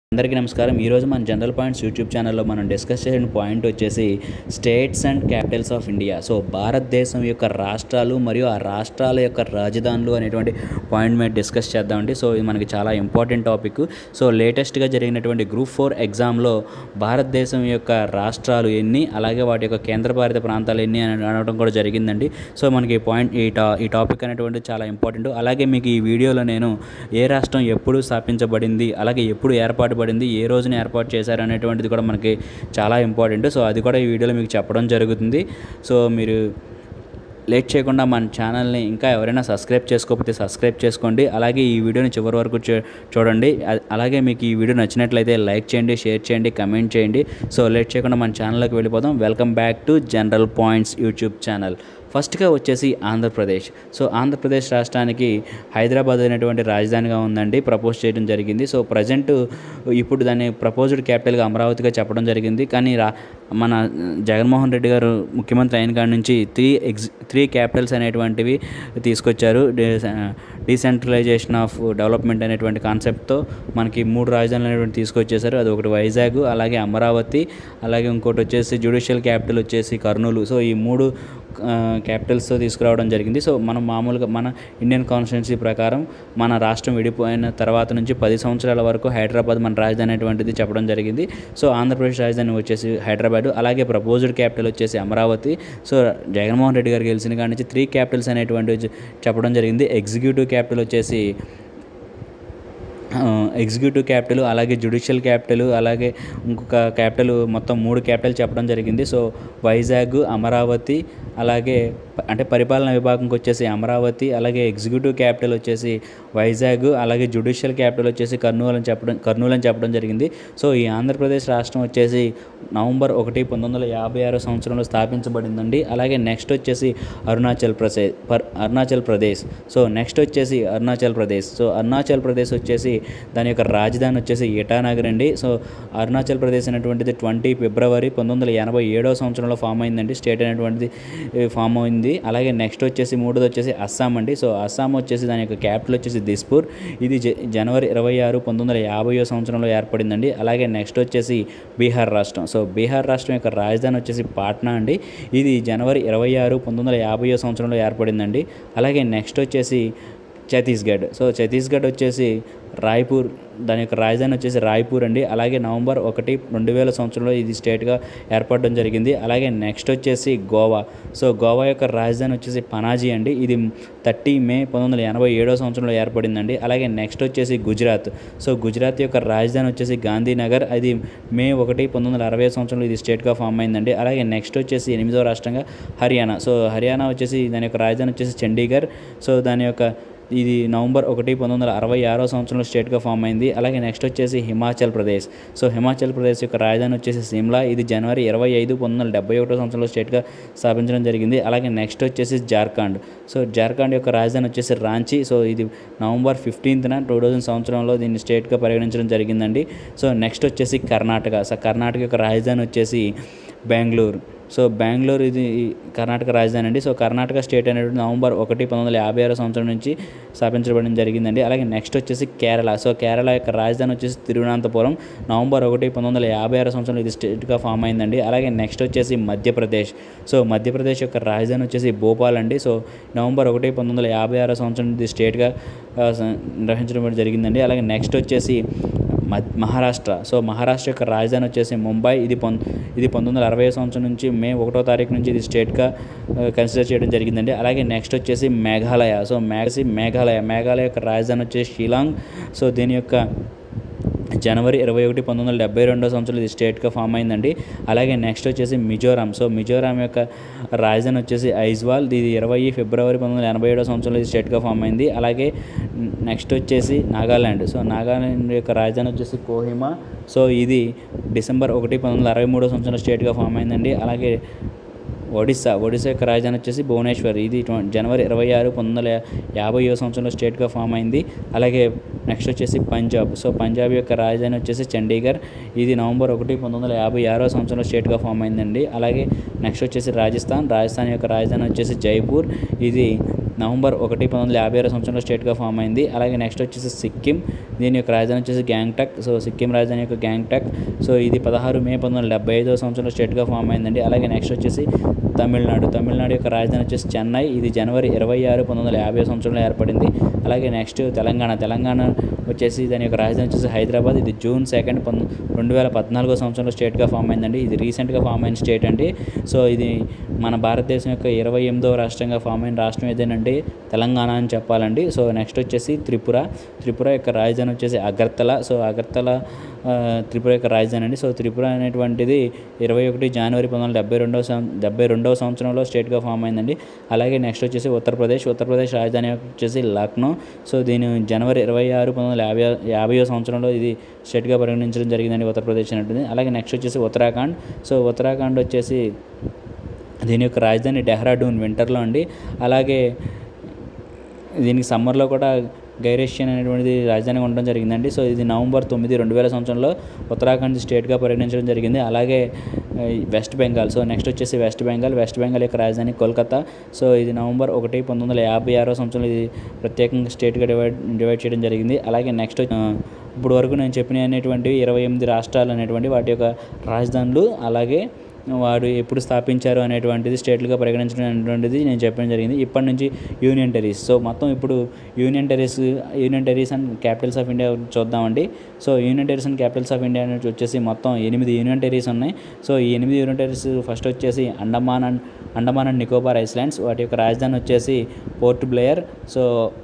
అందరికీ నమస్కారం ఈరోజు మన జనరల్ పాయింట్స్ యూట్యూబ్ ఛానల్లో మనం డిస్కస్ చేసిన పాయింట్ వచ్చేసి states and capitals of India so భారతదేశం యొక్క రాష్ట్రాలు మరియు ఆ రాష్ట్రాల యొక్క రాజధానులు అనేటువంటి పాయింట్ మీద డిస్కస్ చేద్దామండి సో ఇది మనకి చాలా ఇంపార్టెంట్ టాపిక్ సో లేటెస్ట్గా జరిగినటువంటి గ్రూప్ ఫోర్ ఎగ్జామ్లో భారతదేశం యొక్క రాష్ట్రాలు ఎన్ని అలాగే వాటి యొక్క కేంద్రపాలిత ప్రాంతాలు ఎన్ని అని అనడం కూడా జరిగిందండి సో మనకి ఈ పాయింట్ ఈ టా ఈ టాపిక్ అనేటువంటిది చాలా ఇంపార్టెంట్ అలాగే మీకు ఈ వీడియోలో నేను ఏ రాష్ట్రం ఎప్పుడు స్థాపించబడింది అలాగే ఎప్పుడు ఏర్పాటు పడింది ఏ రోజున ఏర్పాటు చేశారు అనేటువంటిది కూడా మనకి చాలా ఇంపార్టెంట్ సో అది కూడా ఈ వీడియోలో మీకు చెప్పడం జరుగుతుంది సో మీరు లేట్ చేయకుండా మన ఛానల్ని ఇంకా ఎవరైనా సబ్స్క్రైబ్ చేసుకోకపోతే సబ్స్క్రైబ్ చేసుకోండి అలాగే ఈ వీడియోని చివరి వరకు చూ- చూడండి అ- అలాగే మీకు ఈ వీడియో నచ్చినట్లయితే లైక్ చేయండి షేర్ చేయండి కమెంట్ చేయండి సో లేట్ చేయకుండా మన ఛానల్లోకి వెళ్ళిపోదాం welcome back to general points YouTube channel ఫస్ట్గా వచ్చేసి ఆంధ్రప్రదేశ్ సో ఆంధ్రప్రదేశ్ రాష్ట్రానికి హైదరాబాద్ అనేటువంటి రాజధానిగా ఉందండి ప్రపోజ్ చేయడం జరిగింది సో ప్రజెంట్ ఇప్పుడు దాన్ని ప్రపోజ్డ్ క్యాపిటల్గా అమరావతిగా చెప్పడం జరిగింది కానీ రా మన జగన్మోహన్ రెడ్డి గారు ముఖ్యమంత్రి అయిన కాడి నుంచి త్రీ ఎగ్జ్ త్రీ క్యాపిటల్స్ అనేటువంటివి తీసుకొచ్చారు డీసెంట్రలైజేషన్ ఆఫ్ డెవలప్మెంట్ అనేటువంటి కాన్సెప్ట్తో మనకి మూడు రాజధానులు అనేటువంటి తీసుకొచ్చేసారు అది ఒకటి వైజాగ్ అలాగే అమరావతి అలాగే ఇంకోటి వచ్చేసి జ్యుడిషియల్ క్యాపిటల్ వచ్చేసి కర్నూలు సో ఈ మూడు క్యాపిటల్స్తో తీసుకురావడం జరిగింది సో మనం మామూలుగా మన ఇండియన్ కాన్స్టిట్యున్సీ ప్రకారం మన రాష్ట్రం విడిపోయిన తర్వాత నుంచి పది సంవత్సరాల వరకు హైదరాబాద్ మన రాజధాని అనేటువంటిది చెప్పడం జరిగింది సో ఆంధ్రప్రదేశ్ రాజధాని వచ్చేసి హైదరాబాద్ అలాగే ప్రపోజ్డ్ క్యాపిటల్ వచ్చేసి అమరావతి సో జగన్మోహన్ రెడ్డి గారు గెలిచిన కాడి నుంచి త్రీ క్యాపిటల్స్ అనేటువంటివి చెప్పడం జరిగింది ఎగ్జిక్యూటివ్ క్యాపిటల్ వచ్చేసి ఎగ్జిక్యూటివ్ క్యాపిటల్ అలాగే జ్యుడిషియల్ క్యాపిటల్ అలాగే ఇంకొక క్యాపిటల్ మొత్తం మూడు క్యాపిటల్ చెప్పడం జరిగింది సో వైజాగ్ అమరావతి అలాగే ప- అంటే పరిపాలనా విభాగంకి వచ్చేసి అమరావతి అలాగే ఎగ్జిక్యూటివ్ క్యాపిటల్ వచ్చేసి వైజాగ్ అలాగే జ్యుడిషియల్ క్యాపిటల్ వచ్చేసి కర్నూలు అని చెప్పడం కర్నూలు అని చెప్పడం జరిగింది సో ఈ ఆంధ్రప్రదేశ్ రాష్ట్రం వచ్చేసి నవంబర్ ఒకటి పంతొమ్మిది వందల యాభై ఆరో సంవత్సరంలో స్థాపించబడిందండి అలాగే నెక్స్ట్ వచ్చేసి Arunachal Pradesh per Arunachal Pradesh so next వచ్చేసి అరుణాచల్ ప్రదేశ్ సో అరుణాచల్ ప్రదేశ్ వచ్చేసి దాని యొక్క రాజధాని వచ్చేసి ఇటానగర్ అండి సో అరుణాచల్ ప్రదేశ్ అనేటువంటిది ట్వంటీ ఫిబ్రవరి పంతొమ్మిది వందల ఎనభై ఏడవ సంవత్సరంలో ఫామ్ అయిందండి స్టేట్ అనేటువంటిది ఏ, ఫామ్ అయింది అలాగే నెక్స్ట్ వచ్చేసి మూడోది వచ్చేసి అస్సాం అండి సో అస్సాం వచ్చేసి దాని యొక్క క్యాపిటల్ వచ్చేసి దిస్పూర్ ఇది జ- జనవరి ఇరవై ఆరు పంతొమ్మిది వందల యాభైయో సంవత్సరంలో ఏర్పడిందండి అలాగే నెక్స్ట్ వచ్చేసి బీహార్ రాష్ట్రం సో బీహార్ రాష్ట్రం యొక్క రాజధాని వచ్చేసి పాట్నా అండి ఇది జనవరి ఇరవై ఆరు పంతొమ్మిది వందల యాభైయో సంవత్సరంలో ఏర్పడిందండి అలాగే నెక్స్ట్ వచ్చేసి ఛత్తీస్గఢ్ సో ఛత్తీస్గఢ్ వచ్చేసి రాయ్పూర్ దాని యొక్క రాజధాని వచ్చేసి రాయ్పూర్ అండి అలాగే నవంబర్ ఒకటి రెండు వేల సంవత్సరంలో ఇది స్టేట్గా ఏర్పడడం జరిగింది అలాగే నెక్స్ట్ వచ్చేసి గోవా సో గోవా యొక్క రాజధాని వచ్చేసి పనాజీ అండి ఇది థర్టీ మే పంతొమ్మిది వందల ఎనభై ఏడో సంవత్సరంలో ఏర్పడిందండి అలాగే నెక్స్ట్ వచ్చేసి గుజరాత్ సో గుజరాత్ యొక్క రాజధాని వచ్చేసి గాంధీనగర్ అది మే ఒకటి పంతొమ్మిది వందల అరవై సంవత్సరంలో ఇది స్టేట్గా ఫామ్ అయిందండి అలాగే నెక్స్ట్ వచ్చేసి ఎనిమిదో రాష్ట్రంగా హర్యానా సో హర్యానా వచ్చేసి దాని యొక్క రాజధాని వచ్చేసి చండీగఢ్ సో దాని యొక్క ఇది నవంబర్ ఒకటి పంతొమ్మిది వందల అరవై ఆరో సంవత్సరంలో స్టేట్గా ఫామ్ అయింది అలాగే నెక్స్ట్ వచ్చేసి హిమాచల్ ప్రదేశ్ సో హిమాచల్ ప్రదేశ్ యొక్క రాజధాని వచ్చేసి సిమ్లా ఇది జనవరి ఇరవై ఐదు పంతొమ్మిది వందల డెబ్బై ఒకటో సంవత్సరంలో స్టేట్గా స్థాపించడం జరిగింది అలాగే నెక్స్ట్ వచ్చేసి జార్ఖండ్ సో జార్ఖండ్ యొక్క రాజధాని వచ్చేసి రాంచీ సో ఇది నవంబర్ ఫిఫ్టీన్త్న టూ థౌజండ్ సంవత్సరంలో దీన్ని స్టేట్గా పరిగణించడం జరిగిందండి సో నెక్స్ట్ వచ్చేసి కర్ణాటక సో కర్ణాటక యొక్క రాజధాని వచ్చేసి బెంగళూరు సో బెంగళూరు ఇది కర్ణాటక రాజధాని అండి సో కర్ణాటక స్టేట్ అనేది నవంబర్ ఒకటి పంతొమ్మిది వందల యాభై ఆరో సంవత్సరం నుంచి స్థాపించబడడం జరిగిందండి అలాగే నెక్స్ట్ వచ్చేసి కేరళ సో కేరళ యొక్క రాజధాని వచ్చేసి తిరువనంతపురం నవంబర్ ఒకటి పంతొమ్మిది వందల యాభై ఆరో సంవత్సరంలో ఇది స్టేట్గా ఫామ్ అయిందండి అలాగే నెక్స్ట్ వచ్చేసి మధ్యప్రదేశ్ సో మధ్యప్రదేశ్ యొక్క రాజధాని వచ్చేసి భోపాల్ అండి సో నవంబర్ ఒకటి పంతొమ్మిది వందల యాభై ఆరో సంవత్సరం ఇది స్టేట్గా ఆ, స- నిర్వహించడం జరిగిందండి అలాగే నెక్స్ట్ వచ్చేసి మద్- మహారాష్ట్ర సో మహారాష్ట్ర యొక్క రాజధాని వచ్చేసి ముంబై ఇది పొం ఇది పంతొమ్మిది వందల అరవై సంవత్సరం నుంచి మే ఒకటో తారీఖు నుంచి ఇది స్టేట్గా కన్సిడర్ చేయడం జరిగిందండి అలాగే నెక్స్ట్ వచ్చేసి మేఘాలయ సో మేఘసి మేఘాలయ మేఘాలయ యొక్క రాజధాని వచ్చేసి షిలాంగ్ సో దీని యొక్క జనవరి ఇరవై ఒకటి పంతొమ్మిది వందల డెబ్బై రెండో సంవత్సరంలో ఇది స్టేట్గా ఫామ్ అయిందండి అలాగే నెక్స్ట్ వచ్చేసి మిజోరాం సో మిజోరాం యొక్క రాజధాని వచ్చేసి ఐజ్వాల్ ఇది ఇరవై ఫిబ్రవరి పంతొమ్మిది వందల ఎనభై ఏడో సంవత్సరంలో ఇది స్టేట్గా ఫామ్ అయింది అలాగే నెక్స్ట్ వచ్చేసి నాగాల్యాండ్ సో నాగాల్యాండ్ యొక్క రాజధాని వచ్చేసి కోహిమా సో ఇది డిసెంబర్ ఒకటి పంతొమ్మిది వందల అరవై మూడో సంవత్సరంలో స్టేట్గా ఫామ్ అయిందండి అలాగే ఒడిస్సా ఒడిస్సా యొక్క రాజధాని వచ్చేసి భువనేశ్వర్ ఇది ట్వ- జనవరి ఇరవై ఆరు పంతొమ్మిది వందల యాభై సంవత్సరంలో స్టేట్గా ఫామ్ అయింది అలాగే నెక్స్ట్ వచ్చేసి పంజాబ్ సో పంజాబ్ యొక్క రాజధాని వచ్చేసి చండీగఢ్ ఇది నవంబర్ ఒకటి పంతొమ్మిది వందల యాభై ఆరో సంవత్సరంలో స్టేట్గా ఫామ్ అయిందండి అలాగే నెక్స్ట్ వచ్చేసి రాజస్థాన్ రాజస్థాన్ యొక్క రాజధాని వచ్చేసి జైపూర్ ఇది నవంబర్ ఒకటి పంతొమ్మిది వందల యాభై ఆరు సంవత్సరంలో స్టేట్గా ఫామ్ అయింది అలాగే నెక్స్ట్ వచ్చేసి సిక్కిం దీని యొక్క రాజధాని వచ్చేసి గ్యాంగ్టక్ సో సిక్కిం రాజధాని యొక్క గ్యాంగ్టక్ సో ఇది పదహారు మే పంతొమ్మిది వందల డెబ్బై ఐదో సంవత్సరంలో స్టేట్గా ఫామ్ అయిందండి అలాగే నెక్స్ట్ వచ్చేసి తమిళనాడు తమిళనాడు యొక్క రాజధాని వచ్చేసి చెన్నై ఇది జనవరి ఇరవై ఆరు పంతొమ్మిది వందల యాభై సంవత్సరంలో ఏర్పడింది అలాగే నెక్స్ట్ తెలంగాణ తెలంగాణ వచ్చేసి దాని యొక్క రాజధాని వచ్చేసి హైదరాబాద్ ఇది జూన్ సెకండ్ పంతొ రెండు వేల పద్నాలుగో సంవత్సరంలో స్టేట్గా ఫామ్ అయిందండి ఇది రీసెంట్గా ఫామ్ అయిన స్టేట్ అండి సో ఇది మన భారతదేశం యొక్క ఇరవై ఎనిమిదవ రాష్ట్రంగా ఫామ్ అయిన రాష్ట్రం ఏదేనంటే తెలంగాణ అని చెప్పాలండి సో నెక్స్ట్ వచ్చేసి త్రిపుర త్రిపుర యొక్క రాజధాని వచ్చేసి అగర్తల సో అగర్తల ఆ, త్రిపుర యొక్క రాజధాని అండి సో త్రిపుర అనేటువంటిది ఇరవై ఒకటి జనవరి పంతొమ్మిది వందల డెబ్బై రెండవ సం డెబ్బై రెండవ సంవత్సరంలో స్టేట్గా ఫామ్ అయిందండి అలాగే నెక్స్ట్ వచ్చేసి ఉత్తరప్రదేశ్ ఉత్తరప్రదేశ్ రాజధాని వచ్చేసి లక్నో సో దీని జనవరి ఇరవై ఆరు పంతొమ్మిది వందల యాభై యాభైవ సంవత్సరంలో ఇది స్టేట్గా పరిగణించడం జరిగిందండి ఉత్తరప్రదేశ్ అనేటువంటిది అలాగే నెక్స్ట్ వచ్చేసి ఉత్తరాఖండ్ సో ఉత్తరాఖండ్ వచ్చేసి దీని యొక్క రాజధాని డెహ్రాడూన్ వింటర్లో అండి అలాగే దీనికి సమ్మర్లో కూడా గైరేషియన్ అనేటువంటిది రాజధాని ఉండడం జరిగిందండి సో ఇది నవంబర్ తొమ్మిది రెండు వేల సంవత్సరంలో ఉత్తరాఖండ్ స్టేట్గా పరిగణించడం జరిగింది అలాగే ఆ, వెస్ట్ బెంగాల్ సో నెక్స్ట్ వచ్చేసి వెస్ట్ బెంగాల్ వెస్ట్ బెంగాల్ యొక్క రాజధాని కోల్కతా సో ఇది నవంబర్ ఒకటి పంతొమ్మిది వందల యాభై ఆరో సంవత్సరంలో ఇది ప్రత్యేకంగా స్టేట్గా డివైడ్ డివైడ్ చేయడం జరిగింది అలాగే నెక్స్ట్ ఆ, ఇప్పుడు వరకు నేను చెప్పిన అనేటువంటివి ఇరవై ఎనిమిది రాష్ట్రాలు అనేటువంటి వాటి యొక్క రాజధానులు అలాగే వాడు ఎప్పుడు స్థాపించారు అనేటువంటిది స్టేట్లుగా పరిగణించడం అనేటువంటిది నేను చెప్పడం జరిగింది ఇప్పటి నుంచి యూనియన్ టెరీస్ సో మొత్తం ఇప్పుడు union territories union territories and capitals of India చూద్దామండి so union territories and capitals of India అనేది వచ్చేసి మొత్తం ఎనిమిది యూనియన్ టెరీస్ ఉన్నాయి సో ఈ ఎనిమిది యూనియన్ టెరీస్ ఫస్ట్ వచ్చేసి Andaman and Andaman and Nicobar islands వాటి యొక్క రాజధాని వచ్చేసి పోర్ట్ బ్లేయర్ సో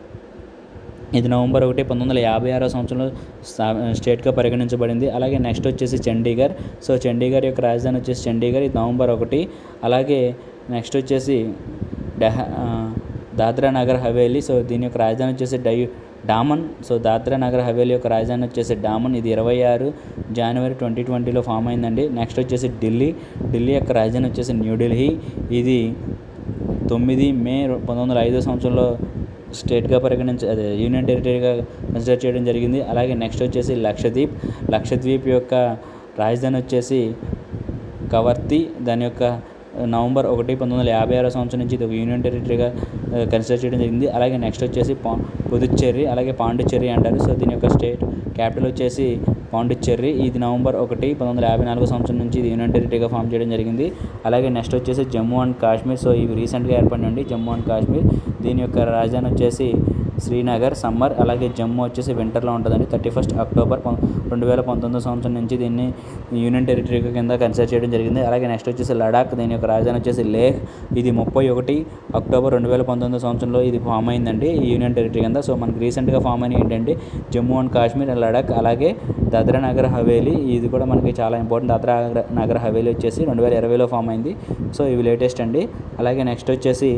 ఇది నవంబర్ ఒకటి పంతొమ్మిది వందల యాభై ఆరో సంవత్సరంలో స్థా స్టేట్గా పరిగణించబడింది అలాగే నెక్స్ట్ వచ్చేసి చండీగఢ్ సో చండీగఢ్ యొక్క రాజధాని వచ్చేసి చండీగఢ్ ఇది నవంబర్ ఒకటి అలాగే నెక్స్ట్ వచ్చేసి డెహ ఆ, దాద్రా నగర్ హవేలీ సో దీని యొక్క రాజధాని వచ్చేసి డై డామన్ సో దాద్రా నగర్ హవేలీ యొక్క రాజధాని వచ్చేసి డామన్ ఇది ఇరవై ఆరు జనవరి ట్వంటీ ట్వంటీలో ఫామ్ అయిందండి నెక్స్ట్ వచ్చేసి ఢిల్లీ ఢిల్లీ యొక్క రాజధాని వచ్చేసి న్యూఢిల్లీ ఇది తొమ్మిది మే పంతొమ్మిది వందల ఐదో సంవత్సరంలో స్టేట్గా పరిగణించ అదే యూనియన్ టెరిటరీగా కన్సిడర్ చేయడం జరిగింది అలాగే నెక్స్ట్ వచ్చేసి లక్షద్వీప్ లక్షద్వీప్ యొక్క రాజధాని వచ్చేసి కవర్తి దాని యొక్క నవంబర్ ఒకటి పంతొమ్మిది వందల యాభై ఆరో సంవత్సరం నుంచి ఇది ఒక యూనియన్ టెరిటరీగా కన్సిడర్ చేయడం జరిగింది అలాగే నెక్స్ట్ వచ్చేసి పా పుదుచ్చేరి అలాగే పాండిచ్చేరి అంటారు సో దీని యొక్క స్టేట్ క్యాపిటల్ వచ్చేసి పాండిచ్చేరి ఇది నవంబర్ ఒకటి పంతొమ్మిది వందల యాభై నాలుగో సంవత్సరం నుంచి ఇది యూనియన్ టెరిటరీగా ఫామ్ చేయడం జరిగింది అలాగే నెక్స్ట్ వచ్చేసి జమ్మూ అండ్ కాశ్మీర్ సో ఇవి రీసెంట్గా ఏర్పడినండి జమ్మూ అండ్ కాశ్మీర్ దీని యొక్క రాజధాని వచ్చేసి శ్రీనగర్ సమ్మర్ అలాగే జమ్మూ వచ్చేసి వింటర్లో ఉంటుందండి థర్టీ ఫస్ట్ అక్టోబర్ పం- రెండు వేల పంతొమ్మిదో సంవత్సరం నుంచి దీన్ని యూనియన్ టెరిటరీ కింద కన్సిడర్ చేయడం జరిగింది అలాగే నెక్స్ట్ వచ్చేసి లడాక్ దీని యొక్క రాజధాని వచ్చేసి లేహ్ ఇది ముప్పై ఒకటి అక్టోబర్ రెండు వేల పంతొమ్మిదో సంవత్సరంలో ఇది ఫామ్ అయిందండి ఈ యూనియన్ టెరిటరీ కింద సో మనకి రీసెంట్గా ఫామ్ అయిన ఏంటంటే జమ్మూ అండ్ కాశ్మీర్ అండ్ లడాక్ అలాగే దాద్రా నగర్ హవేలీ ఇది కూడా మనకి చాలా ఇంపార్టెంట్ దాద్రా నగర్- నగర్ హవేలీ వచ్చేసి రెండు వేల ఇరవైలో ఫామ్ అయింది సో ఇవి లేటెస్ట్ అండి అలాగే నెక్స్ట్ వచ్చేసి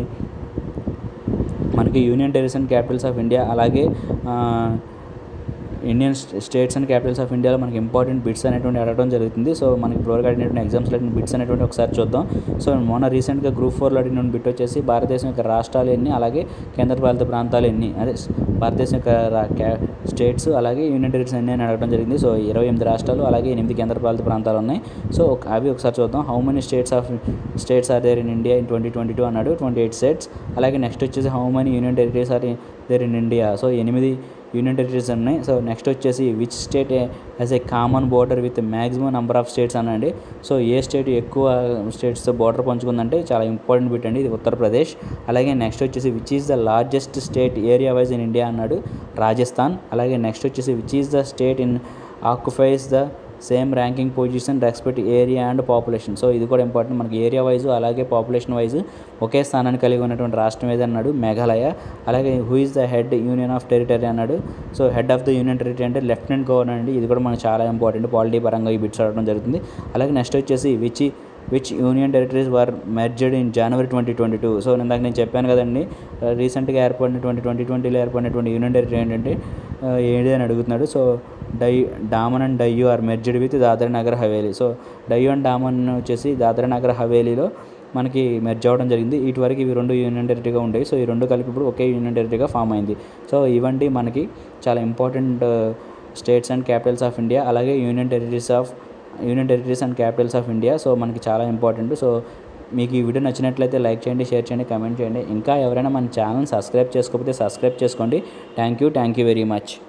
మనకి union territories and capitals of India అలాగే ఆ, ఇండియన్ స్టే- స్టేట్స్ అండ్ క్యాపిటల్స్ ఆఫ్ ఇండియాలో మనకి ఇంపార్టెంట్ బిట్స్ అనేటువంటి అడగడం జరుగుతుంది సో మనకి ఇప్పటివరకు అడిగినటువంటి ఎగ్జామ్స్లో అడిగిన బిట్స్ అనేటువంటి ఒకసారి చూద్దాం సో మొన్న రీసెంట్గా గ్రూప్ ఫోర్లో అడిగిన బిట్ వచ్చేసి భారతదేశం యొక్క రాష్ట్రాలు ఎన్ని అలాగే కేంద్రపాలిత ప్రాంతాలు ఎన్ని అదే స్- భారతదేశం యొక్క రా- క్యా- స్టేట్స్ అలాగే యూనియన్ టెరిటరీస్ ఎన్ని అని అడగడం జరిగింది సో ఇరవై ఎనిమిది రాష్ట్రాలు అలాగే ఎనిమిది కేంద్రపాలిత ప్రాంతాలు ఉన్నాయి సో ఒక- అవి ఒకసారి చూద్దాం how many states of states are there in India in twenty twenty two అన్నాడు ట్వంటీ ఎయిట్ స్టేట్స్ అలాగే నెక్స్ట్ వచ్చేసి how many union territories are there in India so ఎనిమిది యూనియన్ టెరిటరీస్ ఉన్నాయి సో నెక్స్ట్ వచ్చేసి which state as a common border with maximum number of states అనండి so a state ఎక్కువ స్టేట్స్తో border పంచుకుందంటే చాలా important bit అండి ఇది ఉత్తరప్రదేశ్ అలాగే నెక్స్ట్ వచ్చేసి which is the largest state area wise in India అన్నాడు రాజస్థాన్ అలాగే నెక్స్ట్ వచ్చేసి which is the state in occupies the same ranking position respect area and population so ఇది కూడా ఇంపార్టెంట్ మనకి ఏరియా వైజ్ అలాగే పాపులేషన్ వైజ్ ఒకే స్థానాన్ని కలిగి ఉన్నటువంటి రాష్ట్రం ఏదన్నాడు మేఘాలయ అలాగే who is the head union of territory అన్నాడు so head of the union territory అంటే లెఫ్టినెంట్ గవర్నర్ అండి ఇది కూడా మనకు చాలా ఇంపార్టెంట్ పాలిటీ పరంగా ఈ బిట్స్ అడగడం జరుగుతుంది అలాగే నెక్స్ట్ వచ్చేసి which which union territories were merged in January twenty twenty two so ఇందాక నేను చెప్పాను కదండి రీసెంట్గా ఏర్పడినటువంటి ట్వంటీ ట్వంటీలో ఏర్పడినటువంటి యూనియన్ టెరిటరీ ఏంటంటే ఆ, ఏంటి అని అడుగుతున్నాడు so Diu Daman and Diu are merged with Dadra Nagar Haveli so Diu and Daman వచ్చేసి దాదరా నగర్ హవేలీలో మనకి మెర్జ్ అవ్వడం జరిగింది ఇటు వరకు ఇవి రెండు యూనియన్ టెరిటరీగా ఉండేవి సో ఈ రెండు కలిపి ఇప్పుడు ఒకే యూనియన్ టెరిటరీగా ఫామ్ అయింది సో ఇవంటి మనకి చాలా important states and capitals of India అలాగే union territories of union territories and capitals of India so మనకి చాలా ఇంపార్టెంట్ సో మీకు ఈ వీడియో నచ్చినట్లయితే లైక్ చేయండి షేర్ చేయండి కమెంట్ చేయండి ఇంకా ఎవరైనా మన ఛానల్ సబ్స్క్రైబ్ చేసుకోకపోతే సబ్స్క్రైబ్ చేసుకోండి thank you thank you very much